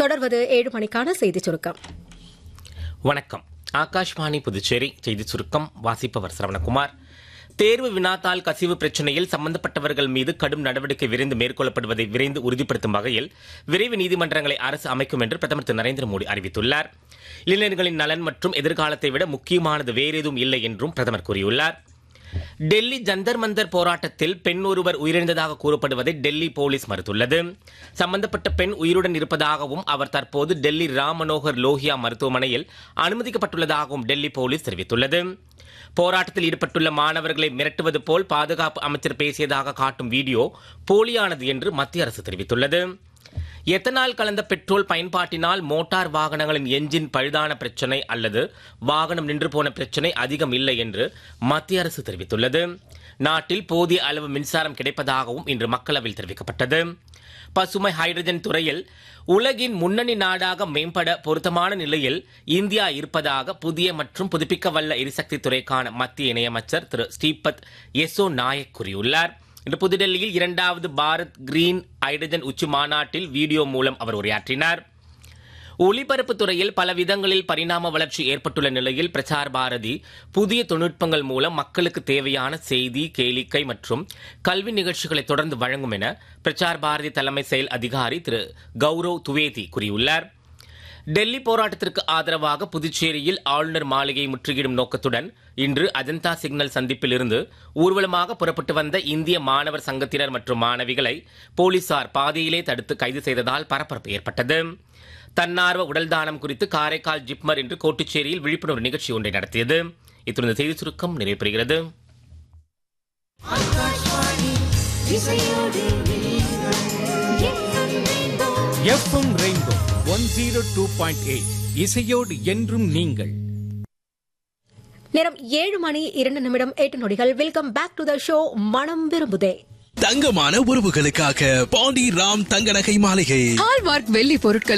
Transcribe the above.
தொடர்வது ஏழு மணிக்கான செய்திச் சுருக்கம் வணக்கம் ஆகாஷ்வாணி புதுச்சேரி செய்தி சுருக்கம் வாசிப்பவர் சரவணகுமார் தேர்வு வினாத்தாள் கசிவு பிரச்சினையில் சம்பந்தப்பட்டவர்கள் மீது கடும் நடவடிக்கை விரைந்து மேற்கொள்ளப்படுவதை விரைந்து உறுதிப்படுத்தும் வகையில் விரைவு நீதிமன்றங்களை அரசு அமைக்கும் என்று பிரதமர் திரு நரேந்திர மோடி அறிவித்துள்ளார் இளைஞர்களின் நலன் மற்றும் எதிர்காலத்தை விட முக்கியமானது வேறேதும் இல்லை என்றும் பிரதமர் கூறியுள்ளார் டெல்லி ஜந்தர் மந்தர் போராட்டத்தில் பெண் ஒருவர் உயிரிழந்ததாக கூறப்படுவதை டெல்லி போலீஸ் மறுத்துள்ளது சம்பந்தப்பட்ட பெண் உயிருடன் இருப்பதாகவும் அவர் தற்போது டெல்லி ராம் மனோகர் லோஹியா மருத்துவமனையில் அனுமதிக்கப்பட்டுள்ளதாகவும் டெல்லி போலீஸ் தெரிவித்துள்ளது போராட்டத்தில் ஈடுபட்டுள்ள மாணவர்களை மிரட்டுவது போல் பாதுகாப்பு அமைச்சர் பேசியதாக காட்டும் வீடியோ போலியானது என்று மத்திய அரசு தெரிவித்துள்ளது எத்தனால் கலந்த பெட்ரோல் பயன்பாட்டினால் மோட்டார் வாகனங்களின் எஞ்சின் பழுதான பிரச்சனை அல்லது வாகனம் நின்று போன பிரச்சனை அதிகம் இல்லை என்று மத்திய அரசு தெரிவித்துள்ளது நாட்டில் போதிய அளவு மின்சாரம் கிடைப்பதாகவும் இன்று மக்களவையில் தெரிவிக்கப்பட்டது பசுமை ஹைட்ரஜன் துறையில் உலகின் முன்னணி நாடாக மேம்பட பொருத்தமான நிலையில் இந்தியா இருப்பதாக புதிய மற்றும் புதுப்பிக்கவல்ல எரிசக்தி துறைக்கான மத்திய இணையமைச்சர் திரு ஸ்ரீபத் யெசோ நாயக் கூறியுள்ளார் இன்று புதுடெல்லியில் இரண்டாவது பாரத் கிரீன் ஹைட்ரஜன் உச்சி மாநாட்டில் வீடியோ மூலம் அவர் உரையாற்றினார் ஒலிபரப்பு துறையில் பல விதங்களில் பரிணாம வளர்ச்சி ஏற்பட்டுள்ள நிலையில் பிரசார் பாரதி புதிய தொழில்நுட்பங்கள் மூலம் மக்களுக்கு தேவையான செய்தி கேளிக்கை மற்றும் கல்வி நிகழ்ச்சிகளை தொடர்ந்து வழங்கும் என பிரசார் பாரதி தலைமை செயல் அதிகாரி திரு கௌரவ் துவேதி கூறியுள்ளார் டெல்லி போராட்டத்திற்கு ஆதரவாக புதுச்சேரியில் ஆளுநர் மாளிகையை முற்றுகையிடும் நோக்கத்துடன் இன்று அஜந்தா சிக்னல் சந்திப்பில் இருந்து ஊர்வலமாக புறப்பட்டு வந்த இந்திய மாணவர் சங்கத்தினர் மற்றும் மாணவிகளை போலீசார் பாதையிலே தடுத்து கைது செய்ததால் பரபரப்பு ஏற்பட்டது தன்னார்வ உடல் தானம் குறித்து காரைக்கால் ஜிப்மர் இன்று கோட்டுச்சேரியில் விழிப்புணர்வு நிகழ்ச்சி ஒன்றை நடத்தியது இத்துடன் இந்த செய்தி சுருக்கம் நிறைவு பெறுகிறது FM rainbow one zero two point eight இசையோடு என்றும் நீங்கள் நேரம் ஏழு மணி இரண்டு நிமிடம் எட்டு நொடிகள் welcome back to the show மனம் விரும்புதே தங்கமான உறவுகளுக்காக பாண்டி ராம் தங்க நகை மாளிகை ஹால்மார்க் வெள்ளி பொருட்கள்